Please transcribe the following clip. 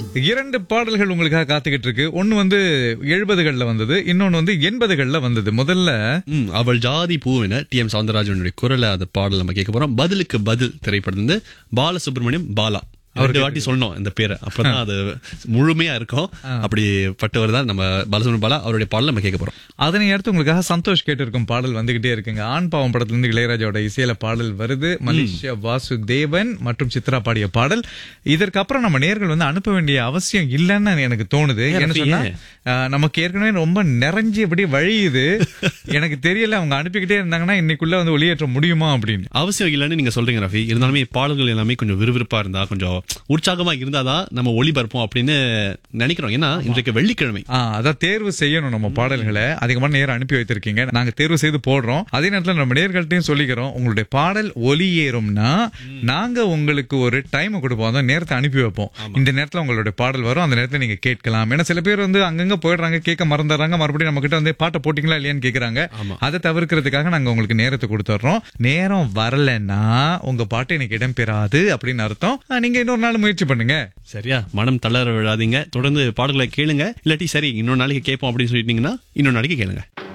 இரண்டு பாடல்கள் உங்களுக்காக காத்துக்கிட்டு இருக்கு ஒன்னு வந்து எழுபதுகள்ல வந்தது இன்னொன்னு வந்து எண்பதுகள்ல வந்தது முதல்ல ம், அவள் ஜாதி பூவின டி எம் சவுந்தரராஜனுடைய குரலை அந்த பாடல் நம்ம கேட்க போறோம் பதிலுக்கு பதில் திரைப்படம் வந்து பாலசுப்ரமணியம் பாலா ரெண்டு வாட்டி சொல்லணும் இந்த பேரை அப்பதான் அது முழுமையா இருக்கும் அப்படிப்பட்டவர் தான் நம்ம பாலசுப்ரமணியம் பாலா அவருடைய பாடல் நம்ம கேட்க போறோம் அதனை அடுத்து உங்களுக்காக சந்தோஷ் கேட்டிருக்கும் பாடல் வந்துகிட்டே இருக்குங்க ஆண் பாவம் படத்துல இருந்து இளையராஜாவோட இசையில பாடல் வருது மலேசியா வாசுதேவன் மற்றும் சித்ரா பாடிய பாடல் இதற்கப்புறம் நம்ம நேர்கள் வந்து அனுப்ப வேண்டிய அவசியம் இல்லைன்னு எனக்கு தோணுது என்ன ரஃபி, சொன்னா ஏன்? ஆஹ், நமக்கு ஏற்கனவே ரொம்ப நிறைஞ்சு இப்படி வழியுது எனக்கு தெரியல அவங்க அனுப்பிக்கிட்டே இருந்தாங்கன்னா இன்னைக்குள்ள வந்து ஒளியேற்ற முடியுமா அப்படின்னு அவசியம் இல்லைன்னு நீங்க சொல்றீங்க ரஃபி இருந்தாலுமே பாடல்கள் எல்லாமே கொஞ்சம் விறுவிறுப்பா இருந்தா கொஞ்சம் உற்சாகமா இருந்தாதான் நம்ம ஒளிபரப்போம் அப்படின்னு நினைக்கிறோம் ஏன்னா இன்றைக்கு வெள்ளிக்கிழமை ஆ அதான் தேர்வு செய்யணும் நம்ம பாடல்களை அதிகமான நேரம் அனுப்பி வைத்திருக்கீங்க நாங்க தேர்வு செய்து போடுறோம் அதே நேரத்துல நம்ம நேர்கள்ட்டையும் சொல்லிக்கிறோம் உங்களுடைய பாடல் ஒலியேறும்னா நாங்க உங்களுக்கு ஒரு டைம் கொடுப்போம் அந்த நேரத்தை அனுப்பி வைப்போம் இந்த நேரத்துல உங்களுடைய பாடல் வரும் அந்த நேரத்துல நீங்க கேட்கலாம் ஏன்னா சில பேர் வந்து அங்கங்க போயிடுறாங்க கேட்க மறந்துடுறாங்க மறுபடியும் நம்ம கிட்ட வந்து பாட்டை போட்டீங்களா இல்லையான்னு கேக்குறாங்க அதை தவிர்க்கிறதுக்காக நாங்க உங்களுக்கு நேரத்தை கொடுத்துட்றோம் நேரம் வரலைன்னா உங்க பாட்டு எனக்கு இடம்பெறாது அப்படின்னு அர்த்தம் ஆ, நீங்க இன்னொரு நாள் முயற்சி பண்ணுங்க சரியா மனம் தளர விடாதீங்க தொடர்ந்து பாடல்களை கேளுங்க இல்லாட்டி சரி இன்னொரு நாளைக்கு கேட்போம் அப்படின்னு சொல்லிட்டீங்கன்னா இன்னொரு நாளைக்கு கேளுங்க